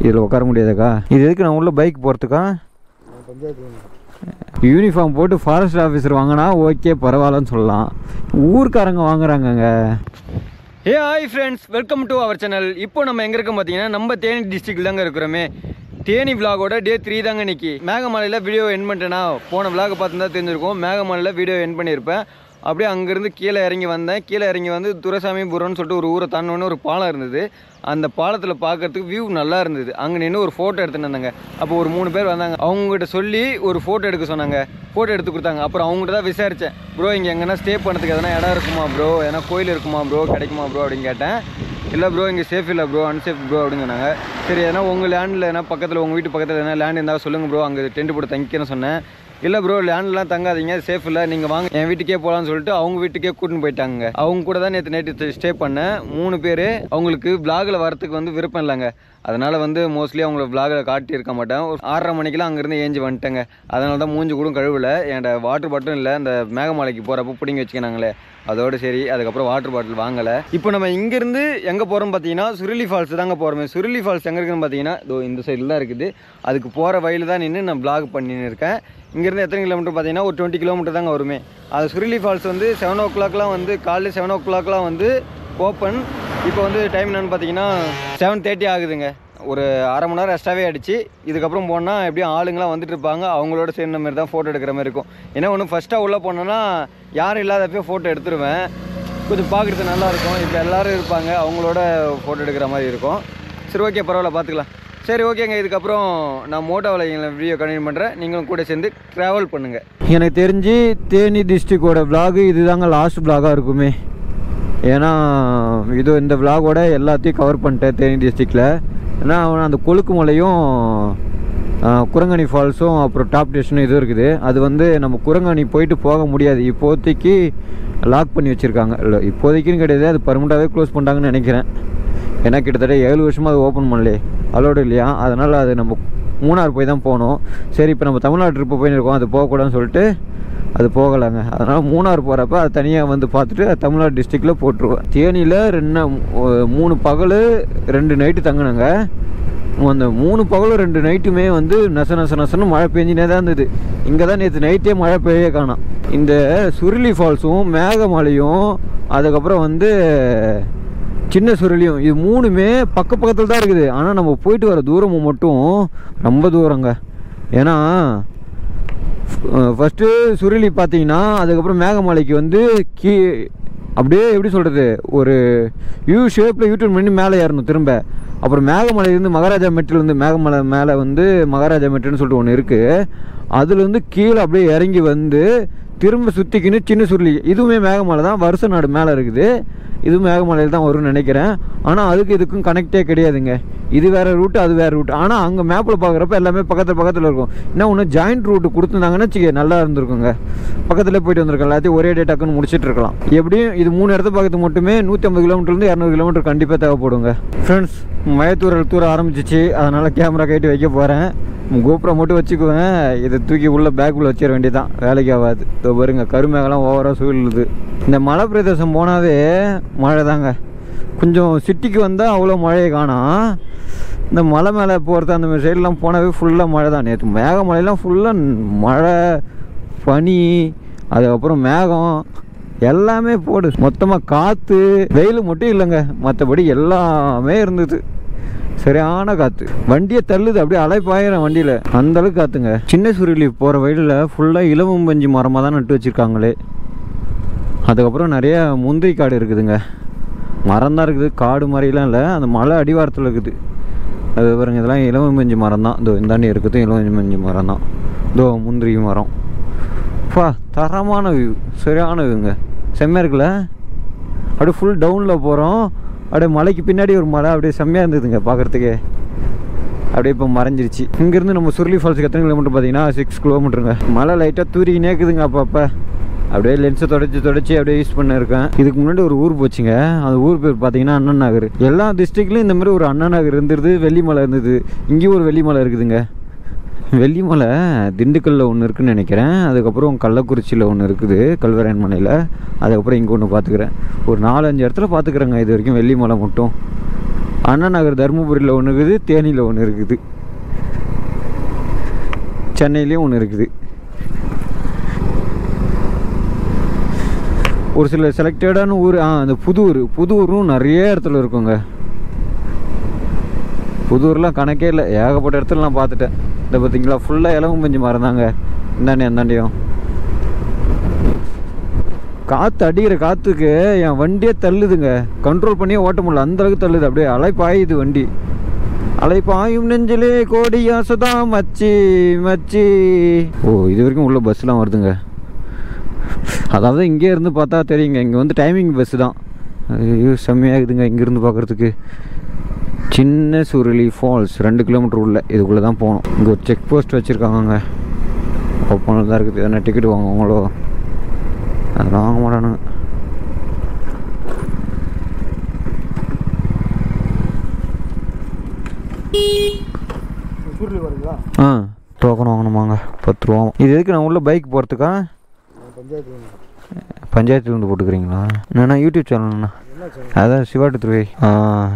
இதில் உட்கார முடியாதுக்கா இது எதுக்கு நான் உள்ள பைக் போகிறதுக்கா யூனிஃபார்ம் போட்டு ஃபாரஸ்ட் ஆஃபீஸர் வாங்கினா ஓகே பரவாயில்லன்னு சொல்லலாம் ஊர்க்காரங்க வாங்குறாங்கங்க ஏ hi friends welcome to our channel இப்போ நம்ம எங்கே இருக்கோம் பார்த்தீங்கன்னா நம்ம தேனி டிஸ்ட்ரிக்ட் தாங்க இருக்கிறோமே தேனி விலாகோட டே த்ரீ தாங்க இன்னைக்கு மேகமலையில் வீடியோ என் பண்ணிட்டேனா போன விலாக பார்த்துருந்தா தெரிஞ்சிருக்கும் மேகமலையில் வீடியோ என் பண்ணியிருப்பேன் அப்படியே அங்கேருந்து கீழே இறங்கி வந்தேன் கீழே இறங்கி வந்து துரைசாமிபுரம்னு சொல்லிட்டு ஒரு ஊரை தாண்டோன்னு ஒரு பாலம் இருந்தது அந்த பாலத்தில் பார்க்கறதுக்கு வியூ நல்லா இருந்தது அங்கே நின்று ஒரு ஃபோட்டோ எடுத்துன்னு வந்தாங்க அப்போ ஒரு மூணு பேர் வந்தாங்க அவங்ககிட்ட சொல்லி ஒரு ஃபோட்டோ எடுக்க சொன்னாங்க ஃபோட்டோ எடுத்து கொடுத்தாங்க அப்புறம் அவங்ககிட்ட தான் விசாரித்தேன் ப்ரோ இங்கே எங்கன்னா ஸ்டே பண்ணுறதுக்கு எதனா இடம் இருக்குமா ப்ரோ ஏன்னா கோயில் இருக்குமா ப்ரோ கிடைக்குமா ப்ரோ அப்படின்னு கேட்டேன் இல்லை ப்ரோ இங்கே சேஃப் இல்லை ப்ரோ அன்சேஃப் ப்ரோ அப்படின்னு சொன்னாங்க சரி ஏன்னா உங்கள் லேண்டில் என்ன பக்கத்தில் உங்கள் வீட்டு பக்கத்தில் என்ன லேண்ட் இருந்தால் சொல்லுங்கள் ப்ரோ அங்கே டென்ட் போட்டு தங்கிக்கிறேன்னு சொன்னேன் இல்லை ப்ரோ லேண்ட்லாம் தங்காதீங்க சேஃப் இல்லை நீங்கள் வாங்க என் வீட்டுக்கே போகலான்னு சொல்லிட்டு அவங்க வீட்டுக்கே கூட்டின்னு போயிட்டாங்க அவங்க கூட தான் நேற்று நேற்று ஸ்டே பண்ணேன் மூணு பேர் அவங்களுக்கு விலாகில் வரத்துக்கு வந்து விருப்பம் இல்லைங்க அதனால் வந்து மோஸ்ட்லி அவங்கள விலாகில் காட்டியிருக்க மாட்டேன் ஒரு ஆறரை மணிக்கெலாம் அங்கேருந்து ஏஞ்சி வந்துட்டேங்க அதனால தான் மூஞ்சி கூட கழுவல என்கிட்ட வாட்டர் பாட்டிலும் இல்லை இந்த மேகமலைக்கு போகிறப்ப பிடிங்கி வச்சுக்கினாங்களே அதோடு சரி அதுக்கப்புறம் வாட்டர் பாட்டில் வாங்கலை இப்போ நம்ம இங்கேருந்து எங்கே போகிறோம் பார்த்தீங்கன்னா சுருளி ஃபால்ஸ் தாங்க போகிறோமே சுருளி ஃபால்ஸ் எங்கே இருக்குன்னு பார்த்தீங்கன்னா இதோ இந்த சைடில் தான் இருக்குது அதுக்கு போகிற வழியில் தான் நின்று நான் vlog பண்ணின்னு இருக்கேன் இங்கேருந்து எத்தனை கிலோமீட்டர் பார்த்தீங்கன்னா ஒரு டுவெண்ட்டி கிலோமீட்டர் தாங்க வருமே அது சுருளி ஃபால்ஸ் வந்து செவன் ஓ கிளாக்லாம் வந்து காலையில் செவன் ஓ கிளாக்லாம் வந்து ஓப்பன் இப்போ வந்து டைம் என்னன்னு பார்த்தீங்கன்னா செவன் தேர்ட்டி ஆகுதுங்க ஒரு அரை மணி நேரம் எக்ஸ்ட்ராவே அடிச்சு இதுக்கப்புறம் போனால் எப்படியும் ஆளுங்களாம் வந்துட்டு இருப்பாங்க அவங்களோட சேர்ந்த மாதிரி தான் ஃபோட்டோ எடுக்கிற மாதிரி இருக்கும் ஏன்னா ஒன்று ஃபஸ்ட்டாக உள்ளே போனோன்னா யாரும் இல்லாதப்போ ஃபோட்டோ எடுத்துருவேன் கொஞ்சம் பார்க்குறது நல்லாயிருக்கும் இப்போ எல்லோரும் இருப்பாங்க அவங்களோட ஃபோட்டோ எடுக்கிற மாதிரி இருக்கும் சரி ஓகே பரவாயில்ல பார்த்துக்கலாம் சரி ஓகேங்க இதுக்கப்புறம் நான் மோட்டோவில் வீடியோ கண்டினியூ பண்ணுறேன் நீங்களும் கூட சேர்ந்து ட்ராவல் பண்ணுங்கள் எனக்கு தெரிஞ்சு தேனி டிஸ்ட்ரிக்டோட விலாகு இதுதாங்க லாஸ்ட் விலாகாக இருக்குமே ஏன்னா இது இந்த விலாகோட எல்லாத்தையும் கவர் பண்ணிட்டேன் தேனி டிஸ்ட்ரிக்டில் ஏன்னா அவன் அந்த கொழுக்கு மலையும் ஆஹ், குரங்கணி ஃபால்ஸும் அப்புறம் டாப் ஸ்டேஷனும் இது இருக்குது அது வந்து நம்ம குரங்கணி போயிட்டு போக முடியாது இப்போதைக்கு லாக் பண்ணி வச்சுருக்காங்க இல்லை இப்போதைக்குன்னு கிடையாது அது பர்மனெண்ட்டாகவே க்ளோஸ் பண்ணிட்டாங்கன்னு நினைக்கிறேன் ஏன்னா கிட்டத்தட்ட ஏழு வருஷமாக அது ஓப்பன் பண்ணலையே அலோடு இல்லையா அதனால் அது நம்ம மூணார் போய் தான் போகணும் சரி இப்போ நம்ம தமிழ்நாடு ட்ரிப்பு போயிருக்கோம் அது போகக்கூடாதுன்னு சொல்லிட்டு அது போகலைங்க அதனால் மூணார் போகிறப்ப அது தனியாக வந்து பார்த்துட்டு அது தமிழ்நாடு டிஸ்ட்ரிக்டில் போட்டுருவேன் தேனியில் ரெண்டு நா- ஒ- மூணு பகல் ரெண்டு நைட்டு தங்கினங்க அந்த மூணு பகலும் ரெண்டு நைட்டுமே வந்து நச நச நசன்னு மழை பெஞ்சினே தான் இருந்தது இங்கே தான் நேற்று நைட்டே மழை பெய்ய காணோம் இந்த சுருளி ஃபால்ஸும் மேகமலையும் அதுக்கப்புறம் வந்து சின்ன சுருளியும் இது மூணுமே பக்க பக்கத்தில் தான் இருக்குது ஆனால் நம்ம போயிட்டு வர தூரமும் மட்டும் ரொம்ப தூரங்க ஏன்னா ஃபஸ்ட்டு சுருளி பார்த்தீங்கன்னா அதுக்கப்புறம் மேகமலைக்கு வந்து கீ அப்படியே எப்படி சொல்கிறது ஒரு யூ ஷேப்பில் யூடியூன் பண்ணி மேலே ஏறணும் திரும்ப அப்புறம் மேகமலையிலேருந்து மகாராஜா மெட்டிலேருந்து மேகமலை மேலே வந்து மகாராஜா மெட்டுன்னு சொல்லிட்டு ஒன்று இருக்குது அதுலேருந்து கீழே அப்படியே இறங்கி வந்து திரும்ப சுற்றிக்கின்னு சின்ன சுருளி இதுவுமே மேகமலை தான் வருஷ நாடு மேலே இருக்குது இதுவும் மேகமலையில் தான் வரும்னு நினைக்கிறேன் ஆனால் அதுக்கு இதுக்கும் கனெக்டே கிடையாதுங்க இது வேறு ரூட்டு அது வேறு ரூட் ஆனால் அங்கே மேப்பில் பார்க்குறப்ப எல்லாமே பக்கத்தில் பக்கத்தில் இருக்கும் என்ன ஒன்று ஜாயிண்ட் ரூட்டு கொடுத்துருந்தாங்கன்னா வச்சுக்க நல்லா இருந்திருக்குங்க பக்கத்தில் போயிட்டு வந்திருக்கலாம் எல்லாத்தையும் ஒரே டே டக்குன்னு முடிச்சிட்டு இருக்கலாம் எப்படியும் இது மூணு இடத்த பார்க்கறது மட்டுமே நூற்றி ஐம்பது கிலோமீட்டர்லேருந்து இரநூறு கிலோமீட்டர் கண்டிப்பாக தேவைப்படுங்க ஃப்ரெண்ட்ஸ் மயத்தூரல் தூர ஆரம்பிச்சிச்சு அதனால் கேமரா கைட்டு வைக்க போகிறேன் கோபுரம் மட்டும் வச்சுக்குவேன் இதை தூக்கி உள்ள பேக்குள்ளே வச்சிட வேண்டியதான் வேலைக்கு ஆகாது இதோ பாருங்க கருமேகலாம் ஓவராக சூழ்லுது இந்த மலை பிரதேசம் போனாவே மழை தாங்க கொஞ்சம் சிட்டிக்கு வந்தால் அவ்வளோ மழையை காணோம் இந்த மலை மேலே போகிறது அந்த மாதிரி சைட்லாம் போனாவே ஃபுல்லாக மழை தான் நேற்று மேகமலையெல்லாம் ஃபுல்லாக மழை பனி அதுக்கப்புறம் மேகம் எல்லாமே போடு மொத்தமாக காற்று வெயில் மட்டும் இல்லைங்க மற்றபடி எல்லாமே இருந்தது சரியான காற்று வண்டியை தள்ளுது அப்படியே அலைப்பாயிரம் வண்டியில் அந்த அளவுக்கு காற்றுங்க சின்ன சுருளி போகிற வழியில் ஃபுல்லாக இலவம்பஞ்சு மரமாக தான் நட்டு வச்சுருக்காங்களே அதுக்கப்புறம் நிறைய முந்திரி காடு இருக்குதுங்க மரம் தான் இருக்குது காடு மாதிரிலாம் இல்லை அந்த மலை அடிவாரத்தில் இருக்குது அது பாருங்க இதெல்லாம் இலவம்பஞ்சு மரம் தான் இதோ இந்தாண்டி இருக்குது இலவம்பஞ்சு மரம் தான் இதோ முந்திரி மரம் பா தரமான வியூ சரியான வியூங்க செம்மையாக இருக்குல்ல அப்படியே ஃபுல் டவுனில் போகிறோம் அப்படியே மலைக்கு பின்னாடி ஒரு மலை அப்படியே செம்மையாக இருந்ததுங்க பார்க்குறதுக்கே அப்படியே இப்போ மறைஞ்சிருச்சு இங்கேருந்து நம்ம சுருளி ஃபால்ஸுக்கு எத்தனை கிலோமீட்டர் பார்த்தீங்கன்னா சிக்ஸ் கிலோமீட்டருங்க மலை லைட்டாக தூரிக்கினே இருக்குதுங்க அப்பப்போ அப்படியே லென்ஸை தொடச்சி தொடச்சி அப்படியே யூஸ் பண்ணிருக்கேன் இதுக்கு முன்னாடி ஒரு ஊர் போச்சுங்க அந்த ஊர் பேர் பார்த்தீங்கன்னா அண்ணன் நகர் எல்லா டிஸ்ட்ரிக்ட்லையும் இந்த மாதிரி ஒரு அண்ணன் நகர் இருந்தது வெள்ளிமலை இருந்தது இங்கேயும் ஒரு வெள்ளிமலை இருக்குதுங்க வெள்ளிமலை திண்டுக்கல்லில் ஒன்று இருக்குன்னு நினைக்கிறேன் அதுக்கப்புறம் கள்ளக்குறிச்சியில் ஒன்று இருக்குது கல்வராயன் மலையில் அதுக்கப்புறம் இங்கே ஒன்று பார்த்துக்கிறேன் ஒரு நாலஞ்சு இடத்துல பார்த்துக்கிறேங்க இது வரைக்கும் வெள்ளிமலை மட்டும் அண்ணா நகர் தருமபுரியில் ஒன்று இருக்குது தேனியில் ஒன்று இருக்குது சென்னையிலையும் ஒன்று இருக்குது ஒரு சில செலக்டடான ஊர் ஆ அந்த புதூர் புதூரும் நிறைய இடத்துல இருக்குங்க புதூர்லாம் கணக்கே இல்லை ஏகப்பட்ட இடத்துல நான் பார்த்துட்டேன் இந்த பார்த்தீங்களா ஃபுல்லாக இலவும் பஞ்சு மரம் தாங்க இந்தாண்டி அந்தாண்டியும் காற்று அடிக்கிற காற்றுக்கு என் வண்டியே தள்ளுதுங்க கண்ட்ரோல் பண்ணியே ஓட்ட முடியல அந்த அளவுக்கு தள்ளுது அப்படியே அலை பாயுது வண்டி அலை பாயும் நெஞ்சிலே கோடி ஆசைதான் மச்சி மச்சி ஓ இது வரைக்கும் உள்ள பஸ்லாம் வருதுங்க அதாவது இங்கே இருந்து பார்த்தா தெரியுங்க இங்கே வந்து டைமிங் பஸ்ஸு தான் ஐயோ செம்மையாகுதுங்க இங்கேருந்து பார்க்குறதுக்கு சின்ன சுருளி ஃபால்ஸ் ரெண்டு கிலோமீட்டர் உள்ள இதுக்குள்ளே தான் போகணும் இங்கே ஒரு செக் போஸ்ட் வச்சுருக்காங்கங்க ஓப்பனில் தான் இருக்குது எதனா டிக்கெட் வாங்குவாங்களோ அதெல்லாம் வாங்க மாட்டானுங்க சூரில் வருங்களா ஆ டோக்கன் வாங்கணுமாங்க பத்து ரூபா இது எதுக்கு நான் உள்ள பைக் போகிறதுக்கா பஞ்சாயத்து பஞ்சாயத்துலேருந்து போட்டுக்கிறீங்களா என்னண்ணா யூடியூப் சேனல்ண்ணா என்ன சார் அதான் சிவாட்டு துறை ஆ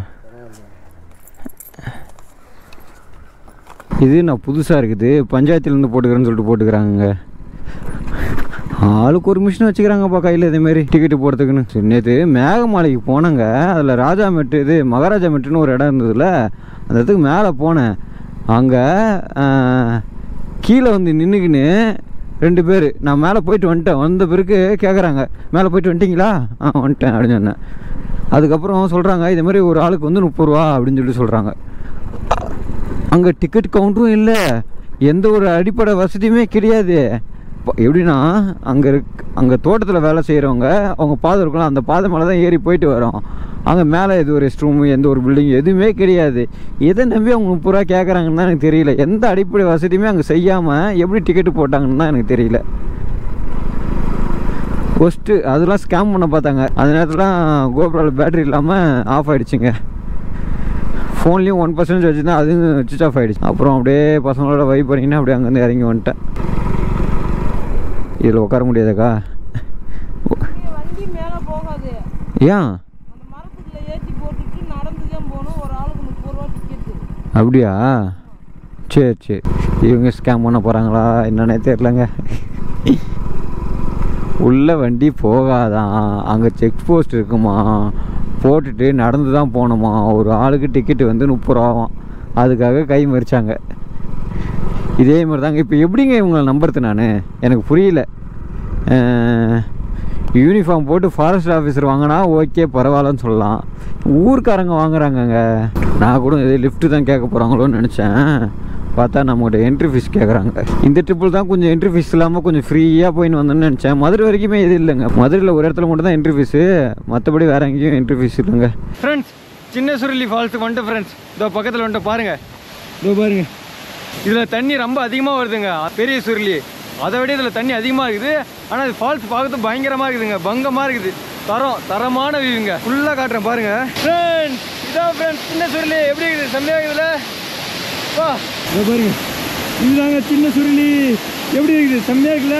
இது நான் புதுசாக இருக்குது பஞ்சாயத்துலேருந்து போட்டுக்கிறேன்னு சொல்லிட்டு போட்டுக்கிறாங்க ஆளுக்கு ஒரு மிஷின் வச்சுக்கிறாங்கப்பா கையில் இதேமாரி டிக்கெட்டு போடுறதுக்குன்னு சரி நேற்று மேகமாலைக்கு போனேங்க அதில் ராஜா மெட்டு இது மகாராஜா மெட்டுன்னு ஒரு இடம் இருந்ததுல அந்த இடத்துக்கு மேலே போனேன் அங்கே கீழே வந்து நின்றுக்கின்னு ரெண்டு பேர் நான் மேலே போயிட்டு வந்துட்டேன் வந்த பிறகு கேட்குறாங்க மேலே போயிட்டு வந்துட்டீங்களா ஆ வந்துட்டேன் அப்படின்னு சொன்னேன் அதுக்கப்புறம் சொல்கிறாங்க இது மாதிரி ஒரு ஆளுக்கு வந்து முப்பது ரூபா அப்படின்னு சொல்லிட்டு சொல்கிறாங்க அங்கே டிக்கெட் கவுண்டரும் இல்லை எந்த ஒரு அடிப்படை வசதியுமே கிடையாது ப- எப்படின்னா அங்கே இருக் அங்கே தோட்டத்தில் வேலை செய்கிறவங்க அவங்க பாதை இருக்கலாம் அந்த பாதை மேலே தான் ஏறி போயிட்டு வரோம் அங்கே மேலே எது ஒரு ரெஸ்ட் ரூமு எந்த ஒரு பில்டிங் எதுவுமே கிடையாது எதை நம்பி அவங்க முப்பது ரூபா கேட்குறாங்கன்னு தான் எனக்கு தெரியல எந்த அடிப்படை வசதியுமே அங்கே செய்யாமல் எப்படி டிக்கெட்டு போட்டாங்கன்னு தான் எனக்கு தெரியல ஃபஸ்ட்டு அதெல்லாம் ஸ்கேம் பண்ண பார்த்தாங்க அந்த நேரத்துலாம் கோபுராவில் பேட்டரி இல்லாமல் ஆஃப் ஆகிடுச்சிங்க ஃபோன்லேயும் ஒன் பர்சன்டேஜ் வச்சுருந்தேன் அதுவும் சுவிச் ஆஃப் ஆகிடுச்சு அப்புறம் அப்படியே பசங்களோட வைப் பண்ணிங்கன்னா அப்படியே அங்கேருந்து இறங்கி வந்துட்டேன் இதில் உட்கார முடியாதாக்கா இங்க வண்டி மேல போகாது ஏன் அந்த மரத்துக்குள்ள ஏத்தி போட்டுட்டு நடந்து தான் போகணும் ஒரு ஆளுக்கு முப்பது ரூபா டிக்கெட்டு அப்படியா சரி சரி இவங்க ஸ்கேம் பண்ண போகிறாங்களா என்னன்னே தெரிலங்க உள்ள வண்டி போகாதான் அங்கே செக் போஸ்ட் இருக்குமா போட்டுட்டு நடந்து தான் போகணுமா ஒரு ஆளுக்கு டிக்கெட்டு வந்து முப்பது ரூபாவாம் அதுக்காக கை மறிச்சாங்க இதே மாதிரி தாங்க இப்போ எப்படிங்க இவங்களை நம்புறது நான் எனக்கு புரியல யூனிஃபார்ம் போட்டு ஃபாரஸ்ட் ஆஃபீஸர் வாங்கினா ஓகே பரவாயில்லன்னு சொல்லலாம் ஊர்க்காரங்க வாங்குறாங்கங்க நான் கூட இதே லிஃப்ட்டு தான் கேட்க போகிறாங்களோன்னு நினச்சேன் பார்த்தா நம்மகிட்ட என்ட்ரி ஃபீஸ் கேட்குறாங்க இந்த ட்ரிப்பில் தான் கொஞ்சம் என்ட்ரி ஃபீஸ் இல்லாமல் கொஞ்சம் ஃப்ரீயாக போயின்னு வந்தேன்னு நினச்சேன் மதுரை வரைக்குமே இது இல்லைங்க மதுரையில் ஒரு இடத்துல மட்டும் தான் என்ட்ரி ஃபீஸு மற்றபடி வேறு எங்கேயும் என்ட்ரி ஃபீஸ் இல்லைங்க ஃப்ரெண்ட்ஸ் சின்ன சுருளி ஃபால்ஸுக்கு வந்துட்டு ஃப்ரெண்ட்ஸ் இதோ பக்கத்தில் வந்துட்டு பாருங்கள் இதோ பாருங்க இதில் தண்ணி ரொம்ப அதிகமாக வருதுங்க பெரிய சுருளி அதை விட இதில் தண்ணி அதிகமாக இருக்குது ஆனால் இது ஃபால்ஸ் பார்க்கறது பயங்கரமாக இருக்குதுங்க பங்கமாக இருக்குது தரம் தரமான வியூங்க ஃபுல்லாக காட்டுறேன் பாருங்க ஃப்ரெண்ட்ஸ் இதான் ஃப்ரெண்ட்ஸ் சின்ன சுருளி எப்படி இருக்குது செம்மையாக இருக்குதுல வா இதோ பாருங்க இதுதாங்க சின்ன சுருளி எப்படி இருக்குது செம்மையாக இருக்குல்ல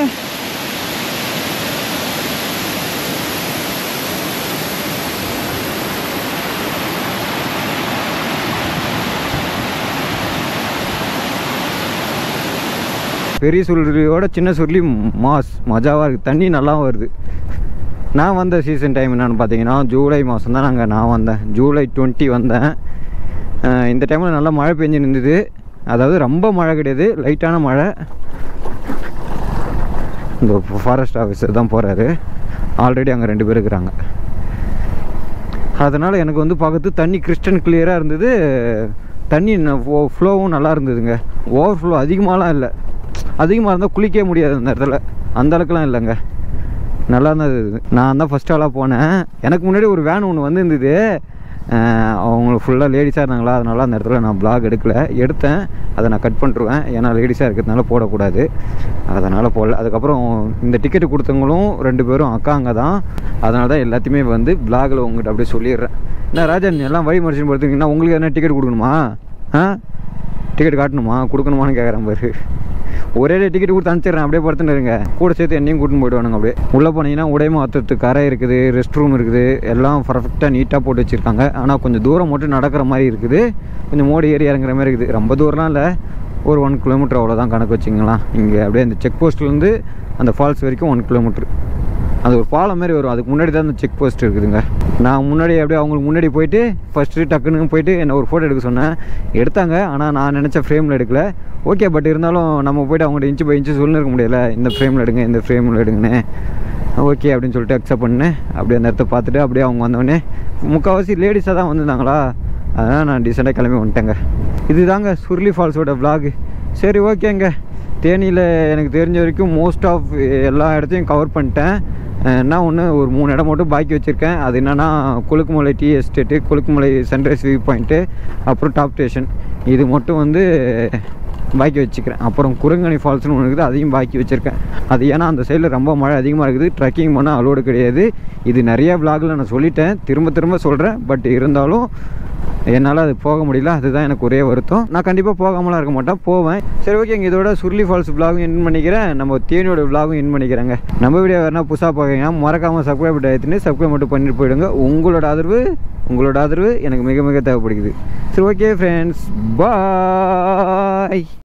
பெரிய சுருளியோட சின்ன சுருளி மாஸ் மஜாவாக இருக்குது தண்ணி நல்லா வருது நான் வந்த சீசன் டைம் என்னென்னு பார்த்தீங்கன்னா ஜூலை மாதம் தான் நாங்கள் நான் வந்தேன் ஜூலை டுவெண்ட்டி வந்தேன் அஹ் இந்த டைமில் நல்லா மழை பெஞ்சு இருந்தது அதாவது ரொம்ப மழை கிடையாது லைட்டான மழை இந்த ஃபாரஸ்ட் ஆஃபீஸர் தான் போகிறாரு ஆல்ரெடி அங்கே ரெண்டு பேர் இருக்கிறாங்க அதனால் எனக்கு வந்து பார்க்கறது தண்ணி கிறிஸ்டன் கிளியராக இருந்தது தண்ணி ஃப்ளோவும் நல்லா இருந்ததுங்க ஓவர் ஃப்ளோ அதிகமாகலாம் இல்லை அதிகமாக இருந்தால் குளிக்கவே முடியாது அந்த இடத்துல அந்த அளவுக்குலாம் இல்லைங்க நல்லா இருந்தது இது. நான் தான் ஃபஸ்ட் ஆளாக போனேன் எனக்கு முன்னாடி ஒரு வேன் ஒன்று வந்துருந்தது அஹ் அவங்க ஃபுல்லாக லேடிஸாக இருந்தாங்களா அதனால அந்த இடத்துல நான் vlog எடுக்கல எடுத்தேன் அதை நான் கட் பண்ணிருவேன் ஏன்னா லேடிஸாக இருக்கிறதுனால போடக்கூடாது அதனால் போடல அதுக்கப்புறம் இந்த டிக்கெட்டு கொடுத்தவங்களும் ரெண்டு பேரும் அக்காங்க தான் அதனால தான் எல்லாத்தையுமே வந்து vlogல உங்ககிட்ட அப்படியே சொல்லிடுறேன் என்ன ராஜன் எல்லாம் வழி மறிச்சுன்னு போகிறதுங்கன்னா உங்களுக்கு என்ன டிக்கெட் கொடுக்கணுமா ஆ டிக்கெட் காட்டணுமா கொடுக்கணுமான்னு கேட்குறேன் பாரு ஒரே டிக்கெட் கொடுத்து அனுப்பிச்சிடுறேன் அப்படியே படுத்துன்னு இருங்க கூட சேர்த்து என்னையும் கூட்டின்னு போயிடுவானுங்க அப்படியே உள்ளே போனீங்கன்னா உடைமை மாற்றத்துக்கு கரை இருக்குது ரெஸ்ட் ரூம் இருக்குது எல்லாம் பர்ஃபெக்டாக நீட்டாக போட்டு வச்சுருக்காங்க ஆனால் கொஞ்சம் தூரம் மட்டும் நடக்கிற மாதிரி இருக்குது கொஞ்சம் மோடி ஏறி இறங்குற மாதிரி இருக்குது ரொம்ப தூரம்லாம் இல்லை ஒரு ஒன் கிலோமீட்டர் அவ்வளோதான் கணக்கு வச்சிங்களா இங்கே அப்படியே அந்த செக் போஸ்ட்லேருந்து அந்த ஃபால்ஸ் வரைக்கும் ஒன் கிலோமீட்ரு அது ஒரு பாலம் மாதிரி வரும் அதுக்கு முன்னாடி தான் அந்த செக் போஸ்ட் இருக்குதுங்க நான் முன்னாடி அப்படியே அவங்களுக்கு முன்னாடி போயிட்டு ஃபஸ்ட்டு டக்குன்னு போயிட்டு என்ன ஒரு ஃபோட்டோ எடுக்க சொன்னேன் எடுத்தாங்க ஆனால் நான் நினச்ச ஃப்ரேமில் எடுக்கல ஓகே பட் இருந்தாலும் நம்ம போயிட்டு அவங்கள்ட்ட இன்ச்சு பை இன்ச்சு சொல்லிருக்க முடியல இந்த ஃப்ரேமில் எடுங்க இந்த ஃப்ரேமில் எடுங்கண்ணே ஓகே அப்படின்னு சொல்லிட்டு அக்செப்ட் பண்ணேன் அப்படியே அந்த இடத்த பார்த்துட்டு அப்படியே அவங்க வந்தோடனே முக்கால்வாசி லேடிஸாக தான் வந்திருந்தாங்களா அதனால் நான் டீசெண்டாக கிளம்பி வந்துட்டேங்க இதுதாங்க சுருளி ஃபால்ஸோட vlog சரி ஓகேங்க தேனியில் எனக்கு தெரிஞ்ச வரைக்கும் மோஸ்ட் ஆஃப் எல்லா இடத்தையும் கவர் பண்ணிட்டேன் அஹ் என்ன ஒன்று ஒரு மூணு இடம் மட்டும் பாக்கி வச்சுருக்கேன் அது என்னென்னா Kolukkumalai tea estate Kolukkumalai sunrise view point அப்புறம் டாப் ஸ்டேஷன் இது மட்டும் வந்து பாக்கி வச்சுக்கிறேன் அப்புறம் குரங்கணி ஃபால்ஸ்னு ஒன்று இருக்குது அதையும் பாக்கி வச்சுருக்கேன் அது ஏன்னா அந்த சைடில் ரொம்ப மழை அதிகமாக இருக்குது ட்ரெக்கிங் பண்ண அலோடு கிடையாது இது நிறைய விளாகில் நான் சொல்லிட்டேன் திரும்ப திரும்ப சொல்கிறேன் பட் இருந்தாலும் என்னால் அது போக முடியல அதுதான் எனக்கு ஒரே வருத்தம் நான் கண்டிப்பாக போகாமலாம் இருக்க மாட்டேன் போவேன் சரி ஓகேங்க இதோட சுருளி ஃபால்ஸ் விலாகும் என் பண்ணிக்கிறேன் நம்ம தேனியோட விலாகும் என் பண்ணிக்கிறேங்க நம்ம வீடியோ வேணா புதுசாக பார்க்குறீங்க மறக்காமல் சப்ஸ்கிரைப் ஆகிட்டுன்னு சப்ஸ்கிரைப் மட்டும் பண்ணிட்டு போயிடுங்க உங்களோட ஆதரவு உங்களோட ஆதரவு எனக்கு மிக மிக தேவைப்படுகிறது சரி ஓகே ஃப்ரெண்ட்ஸ் பாய்